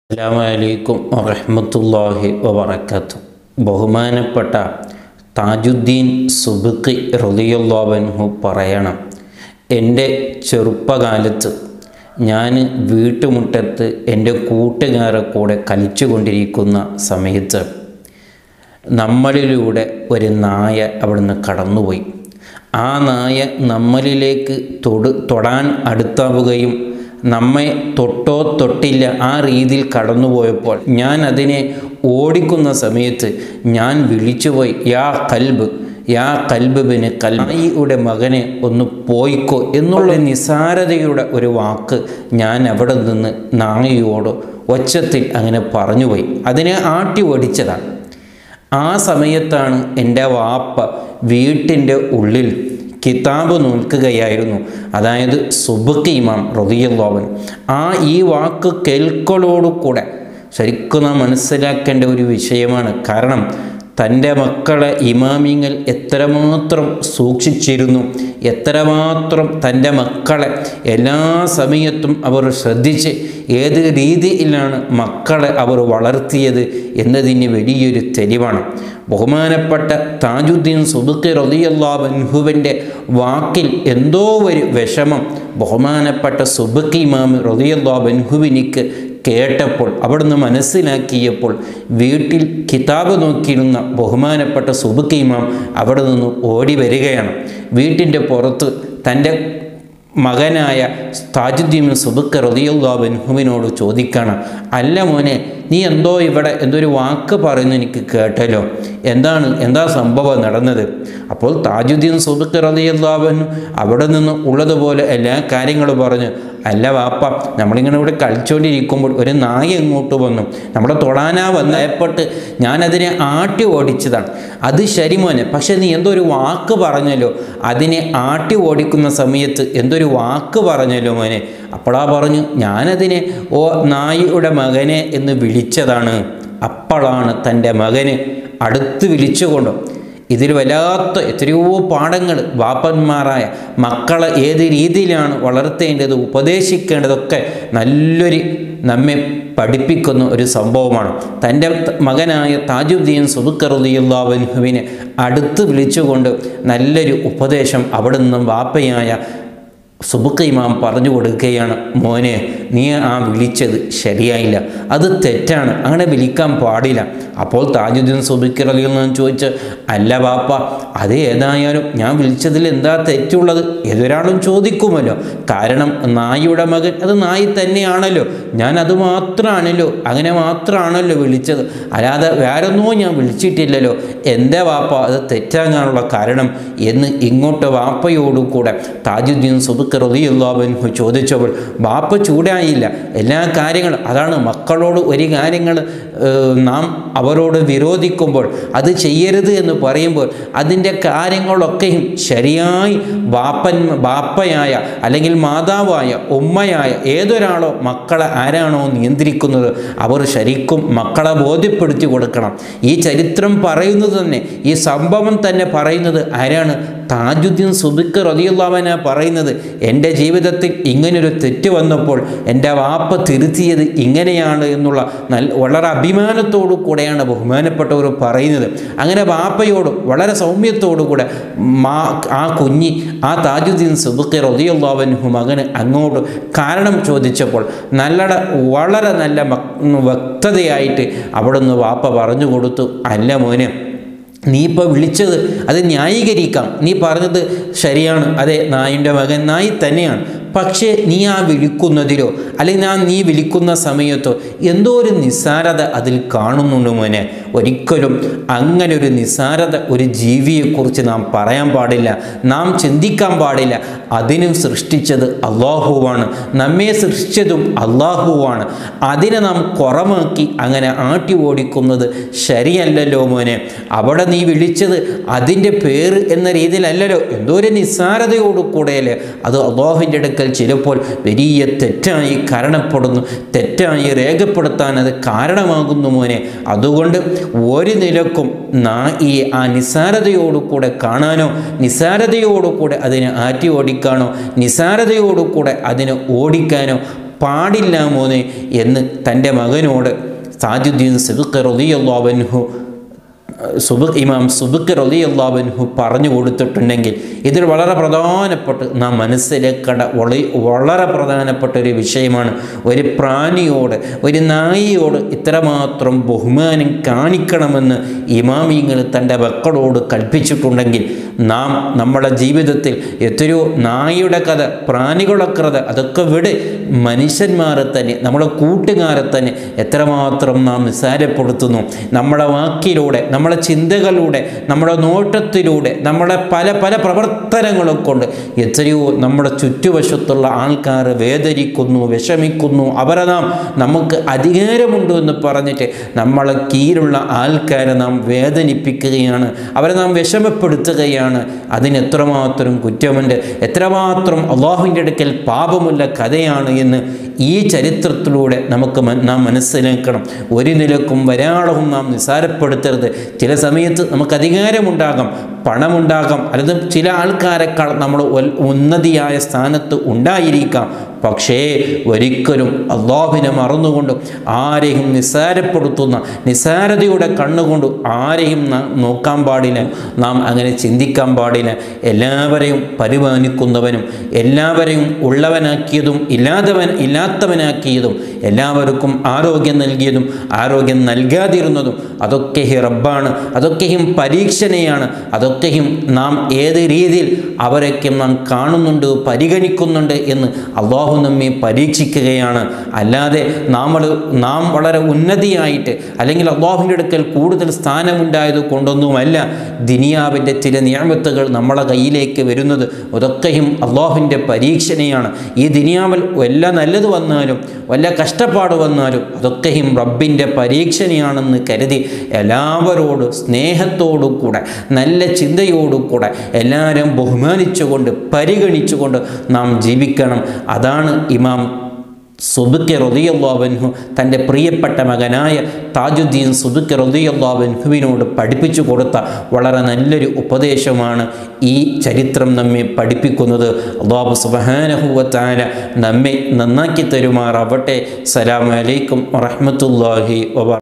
അസ്സാമലൈക്കും വറഹമത്തല്ലാഹി വബർക്കാത്തു ബഹുമാനപ്പെട്ട താജുദ്ദീൻ സുബുക്കി റലിയുള്ളവൻഹു പറയണം എൻ്റെ ചെറുപ്പകാലത്ത് ഞാൻ വീട്ടുമുറ്റത്ത് എൻ്റെ കൂട്ടുകാരെ കൂടെ കളിച്ചുകൊണ്ടിരിക്കുന്ന സമയത്ത് നമ്മളിലൂടെ ഒരു നായ അവിടുന്ന് കടന്നുപോയി ആ നായ നമ്മളിലേക്ക് തൊട് തൊടാൻ അടുത്താവുകയും നമ്മെ തൊട്ടോ തൊട്ടില്ല ആ രീതിയിൽ കടന്നുപോയപ്പോൾ ഞാൻ അതിനെ ഓടിക്കുന്ന സമയത്ത് ഞാൻ വിളിച്ചുപോയി യാ കൽബ് യാ കൽബിന് കൽബിയുടെ മകനെ ഒന്ന് പോയിക്കോ എന്നുള്ള നിസാരതയുടെ ഒരു വാക്ക് ഞാൻ അവിടെ നിന്ന് നായയോട് ഒച്ചത്തിൽ അങ്ങനെ പറഞ്ഞുപോയി അതിനെ ആട്ടി ഓടിച്ചതാണ് ആ സമയത്താണ് എൻ്റെ വാപ്പ വീട്ടിൻ്റെ ഉള്ളിൽ കിതാബ് നോൽക്കുകയായിരുന്നു അതായത് സുബക്ക് ഇമാം റതിയല്ലോവൻ ആ ഈ വാക്ക് കേൾക്കലോടുകൂടെ ശരിക്കും നാം മനസ്സിലാക്കേണ്ട ഒരു വിഷയമാണ് കാരണം തൻ്റെ മക്കളെ ഇമാമിങ്ങൾ എത്രമാത്രം സൂക്ഷിച്ചിരുന്നു എത്രമാത്രം തൻ്റെ മക്കളെ എല്ലാ സമയത്തും അവർ ശ്രദ്ധിച്ച് ഏത് രീതിയിലാണ് മക്കളെ അവർ വളർത്തിയത് എന്നതിന് വലിയൊരു തെളിവാണ് ബഹുമാനപ്പെട്ട താജുദ്ദീൻ സുബുക്ക് റതിയല്ലാബൻഹുവിൻ്റെ വാക്കിൽ എന്തോ ഒരു വിഷമം ബഹുമാനപ്പെട്ട സുബുക്ക് ഇമാം റതിയല്ലാബൻഹുവിനിക്ക് കേട്ടപ്പോൾ അവിടുന്ന് മനസ്സിലാക്കിയപ്പോൾ വീട്ടിൽ കിതാബ് നോക്കിയിരുന്ന ബഹുമാനപ്പെട്ട സുബുക്ക് ഇമാം അവിടെ നിന്ന് ഓടി വരികയാണ് വീട്ടിൻ്റെ പുറത്ത് തൻ്റെ മകനായ താജുദ്ദീൻ സുബുക്ക് റതിയുല്ലാബൻഹുവിനോട് ചോദിക്കണം അല്ല മോനെ നീ എന്തോ ഇവിടെ എന്തോ ഒരു വാക്ക് പറയുന്നു എനിക്ക് കേട്ടല്ലോ എന്താണ് എന്താ സംഭവം നടന്നത് അപ്പോൾ താജുദ്ദീൻ സുബുക്ക് റതിയുല്ലാബൻ അവിടെ നിന്ന് ഉള്ളതുപോലെ എല്ലാ കാര്യങ്ങളും പറഞ്ഞു അല്ല വാപ്പ നമ്മളിങ്ങനെ ഇവിടെ കളിച്ചുകൊണ്ടിരിക്കുമ്പോൾ ഒരു നായ ഇങ്ങോട്ട് വന്നു നമ്മുടെ തൊടാനാ വന്നപ്പെട്ട് ഞാനതിനെ ആട്ടി ഓടിച്ചതാണ് അത് ശരി മോനെ പക്ഷെ നീ എന്തോ ഒരു വാക്ക് പറഞ്ഞല്ലോ അതിനെ ആട്ടി ഓടിക്കുന്ന സമയത്ത് എന്തൊരു വാക്ക് പറഞ്ഞല്ലോ മോനെ അപ്പോളാ പറഞ്ഞു ഞാനതിനെ ഓ നായിയുടെ മകനെ എന്ന് വിളിച്ചതാണ് അപ്പോഴാണ് തൻ്റെ മകന് അടുത്ത് വിളിച്ചുകൊണ്ട് ഇതിൽ വല്ലാത്ത എത്രയോ പാഠങ്ങൾ വാപ്പന്മാരായ മക്കളെ ഏത് രീതിയിലാണ് വളർത്തേണ്ടത് ഉപദേശിക്കേണ്ടതൊക്കെ നല്ലൊരു നമ്മെ പഠിപ്പിക്കുന്ന ഒരു സംഭവമാണ് തൻ്റെ മകനായ താജുദ്ദീൻ സുബുക്കറുദിയുള്ളാവൻഹുവിനെ അടുത്ത് വിളിച്ചുകൊണ്ട് നല്ലൊരു ഉപദേശം അവിടെ നിന്നും വാപ്പയായ സുബുക്ക് ഇമാം പറഞ്ഞു കൊടുക്കുകയാണ് മോനെ നീ ആ വിളിച്ചത് ശരിയായില്ല അത് തെറ്റാണ് അങ്ങനെ വിളിക്കാൻ പാടില്ല അപ്പോൾ താജുദ്ദീൻ സുബിക്കർ അലിയിൽ നിന്ന് ചോദിച്ച് അല്ല ബാപ്പ അത് ഏതായാലും ഞാൻ വിളിച്ചതിൽ എന്താ തെറ്റുള്ളത് ഏതൊരാളും ചോദിക്കുമല്ലോ കാരണം നായിയുടെ മകൻ അത് നായി തന്നെയാണല്ലോ ഞാൻ അത് മാത്രമാണല്ലോ അങ്ങനെ മാത്രമാണല്ലോ വിളിച്ചത് അല്ലാതെ വേറൊന്നോ ഞാൻ വിളിച്ചിട്ടില്ലല്ലോ എൻ്റെ വാപ്പ അത് തെറ്റാകാനുള്ള കാരണം എന്ന് ഇങ്ങോട്ട് വാപ്പയോടുകൂടെ താജുദ്ദീൻ സുബിക്ക് റതിയുള്ളവൻഹു ചോദിച്ചപ്പോൾ ബാപ്പ ചൂടായില്ല എല്ലാ കാര്യങ്ങളും അതാണ് മക്കളോട് ഒരു കാര്യങ്ങൾ നാം അവരോട് വിരോധിക്കുമ്പോൾ അത് ചെയ്യരുത് എന്ന് പറയുമ്പോൾ അതിൻ്റെ കാര്യങ്ങളൊക്കെയും ശരിയായി ബാപ്പൻ ബാപ്പയായ അല്ലെങ്കിൽ മാതാവായ ഉമ്മയായ ഏതൊരാളോ മക്കളെ ആരാണോ നിയന്ത്രിക്കുന്നത് അവർ ശരിക്കും മക്കളെ ബോധ്യപ്പെടുത്തി കൊടുക്കണം ഈ ചരിത്രം പറയുന്നത് തന്നെ ഈ സംഭവം തന്നെ പറയുന്നത് ആരാണ് താജുദ്ദീൻ സുബിക്ക് റതിയുള്ളവന പറയുന്നത് എൻ്റെ ജീവിതത്തിൽ ഇങ്ങനൊരു തെറ്റ് വന്നപ്പോൾ എൻ്റെ വാപ്പ തിരുത്തിയത് ഇങ്ങനെയാണ് എന്നുള്ള നല്ല വളരെ അഭിമാനത്തോടു കൂടെയാണ് ബഹുമാനപ്പെട്ടവർ പറയുന്നത് അങ്ങനെ വാപ്പയോട് വളരെ സൗമ്യത്തോടു കൂടെ മാ ആ കുഞ്ഞി ആ താജുദ്ദീൻ സുബുക്ക് റതിയുള്ളവൻഹു മകന് അങ്ങോട്ട് കാരണം ചോദിച്ചപ്പോൾ നല്ല വളരെ നല്ല വ്യക്തതയായിട്ട് അവിടുന്ന് വാപ്പ പറഞ്ഞു കൊടുത്തു അല്ല മോനെ നീ ഇപ്പോൾ വിളിച്ചത് അത് ന്യായീകരിക്കാം നീ പറഞ്ഞത് ശരിയാണ് അതെ നായിൻ്റെ മകൻ നായി തന്നെയാണ് പക്ഷേ നീ ആ വിളിക്കുന്നതിലോ അല്ലെങ്കിൽ ഞാൻ നീ വിളിക്കുന്ന സമയത്തോ എന്തോ ഒരു നിസ്സാരത അതിൽ കാണുന്നുണ്ട് മോനെ ഒരിക്കലും അങ്ങനെ ഒരു നിസ്സാരത ഒരു ജീവിയെക്കുറിച്ച് നാം പറയാൻ പാടില്ല നാം ചിന്തിക്കാൻ പാടില്ല അതിനും സൃഷ്ടിച്ചത് അള്ളാഹുവാണ് നമ്മെ സൃഷ്ടിച്ചതും അള്ളാഹുവാണ് അതിനെ നാം കുറമാക്കി അങ്ങനെ ആട്ടി ഓടിക്കുന്നത് ശരിയല്ലല്ലോ മോനെ അവിടെ നീ വിളിച്ചത് അതിൻ്റെ പേര് എന്ന രീതിയിലല്ലല്ലോ എന്തോ ഒരു നിസ്സാരതയോടു കൂടെയല്ലേ അത് അള്ളാഹുവിൻ്റെ അടുക്കൽ ചിലപ്പോൾ വലിയ തെറ്റായി കാരണപ്പെടുന്നു തെറ്റായി രേഖപ്പെടുത്താൻ അത് കാരണമാകുന്നു മോനെ അതുകൊണ്ട് ഒരു നിലക്കും നാ ഈ ആ നിസ്സാരതയോടുകൂടെ കാണാനോ നിസ്സാരതയോടുകൂടെ അതിനെ ആറ്റി ഓടിക്കാനോ നിസ്സാരതയോടുകൂടെ അതിനെ ഓടിക്കാനോ പാടില്ല മോനെ എന്ന് തൻ്റെ മകനോട് സാജുദ്ദീൻ സിബുക്ക് റളിയല്ലാഹു സുബുഖ് ഇമാം സുബുക്ക് റളിയല്ലാഹു പറഞ്ഞു കൊടുത്തിട്ടുണ്ടെങ്കിൽ ഇതിൽ വളരെ പ്രധാനപ്പെട്ട് നാം മനസ്സിലേക്കട വള വളരെ പ്രധാനപ്പെട്ട ഒരു വിഷയമാണ് ഒരു പ്രാണിയോട് ഒരു നായിയോട് ഇത്രമാത്രം ബഹുമാനം കാണിക്കണമെന്ന് ഇമാമിങ്ങൾ തൻ്റെ മക്കളോട് കൽപ്പിച്ചിട്ടുണ്ടെങ്കിൽ നാം നമ്മുടെ ജീവിതത്തിൽ എത്രയോ നായിയുടെ കഥ പ്രാണികളുടെ കഥ അതൊക്കെ വിട് മനുഷ്യന്മാരെ തന്നെ നമ്മുടെ കൂട്ടുകാരെ തന്നെ എത്രമാത്രം നാം നിസ്സാരപ്പെടുത്തുന്നു നമ്മുടെ വാക്കിലൂടെ നമ്മുടെ ചിന്തകളിലൂടെ നമ്മുടെ നോട്ടത്തിലൂടെ നമ്മുടെ പല പല പ്രവർത്തനങ്ങളും കൊണ്ട് എത്രയോ നമ്മുടെ ചുറ്റുവശത്തുള്ള ആൾക്കാർ വേദനിക്കുന്നു വിഷമിക്കുന്നു അവരെ നാം നമുക്ക് അധികാരമുണ്ട് എന്ന് പറഞ്ഞിട്ട് നമ്മളെ കീഴിലുള്ള ആൾക്കാരെ നാം വേദനിപ്പിക്കുകയാണ് അവരെ നാം വിഷമപ്പെടുത്തുകയാണ് അതിന് എത്രമാത്രം കുറ്റമുണ്ട് എത്രമാത്രം അള്ളാഹുവിൻ്റെ അടുക്കൽ പാപമുള്ള കഥയാണ് എന്ന് ഈ ചരിത്രത്തിലൂടെ നമുക്ക് മൻ- നാം മനസ്സിലാക്കണം ഒരു നിലക്കും വരാളവും നാം നിസാരപ്പെടുത്തരുത് ചില സമയത്ത് നമുക്ക് അധികാരമുണ്ടാകാം പണമുണ്ടാകാം അല്ലെങ്കിൽ ചില ആൾക്കാരെക്കാൾ നമ്മൾ ഉൽ- ഉന്നതിയായ സ്ഥാനത്ത് ഉണ്ടായിരിക്കാം പക്ഷേ ഒരിക്കലും അള്ളാഹുവിനെ മറന്നുകൊണ്ടും ആരെയും നിസ്സാരപ്പെടുത്തുന്ന നിസ്സാരതയുടെ കണ്ണുകൊണ്ട് ആരെയും നാം നോക്കാൻ പാടില്ല നാം അങ്ങനെ ചിന്തിക്കാൻ പാടില്ല എല്ലാവരെയും പരിപാലിക്കുന്നവനും എല്ലാവരെയും ഉള്ളവനാക്കിയതും ഇല്ലാത്തവൻ ഇല്ലാത്തവനാക്കിയതും എല്ലാവർക്കും ആരോഗ്യം നൽകിയതും ആരോഗ്യം നൽകാതിരുന്നതും അതൊക്കെയും റബ്ബാണ് അതൊക്കെയും പരീക്ഷണയാണ് അതൊക്കെയും നാം ഏത് രീതിയിൽ അവരൊക്കെ നാം കാണുന്നുണ്ട് പരിഗണിക്കുന്നുണ്ട് എന്ന് അള്ളാഹു നമ്മെ പരീക്ഷിക്കുകയാണ് അല്ലാതെ നാം വള- നാം വളരെ ഉന്നതിയായിട്ട് അല്ലെങ്കിൽ അള്ളാഹുവിൻ്റെ അടുക്കൽ കൂടുതൽ സ്ഥാനമുണ്ടായത് കൊണ്ടൊന്നുമല്ല ദിനിയാവിൻ്റെ ചില നിയമത്തുകൾ നമ്മളെ കയ്യിലേക്ക് വരുന്നത് അതൊക്കെയും അള്ളാഹുവിൻ്റെ പരീക്ഷണയാണ് ഈ ദിനിയാവിൽ വല്ല നല്ലത് വന്നാലും വല്ല കഷ്ടപ്പാട് വന്നാലും അതൊക്കെയും റബ്ബിൻ്റെ പരീക്ഷണയാണെന്ന് കരുതി എല്ലാവരോടും സ്നേഹത്തോടു കൂടെ നല്ല ചിന്തയോടു കൂടെ എല്ലാവരും ബഹുമാനിച്ചുകൊണ്ട് പരിഗണിച്ചുകൊണ്ട് നാം ജീവിക്കണം അതാണ് ഇമാം സുബുക്ക് റൊതിയല്ലാവൻഹു തൻ്റെ പ്രിയപ്പെട്ട മകനായ താജുദ്ദീൻ സുബുക്ക് റൊതിയല്ലാവൻഹുവിനോട് പഠിപ്പിച്ചു കൊടുത്ത വളരെ നല്ലൊരു ഉപദേശമാണ് ഈ ചരിത്രം നമ്മെ പഠിപ്പിക്കുന്നത് അള്ളാഹു സുബഹാനഹുവത്താല നമ്മെ നന്നാക്കി തരുമാറാവട്ടെ സലാമലൈക്കും വറഹ്മത്തുള്ളാഹി വബ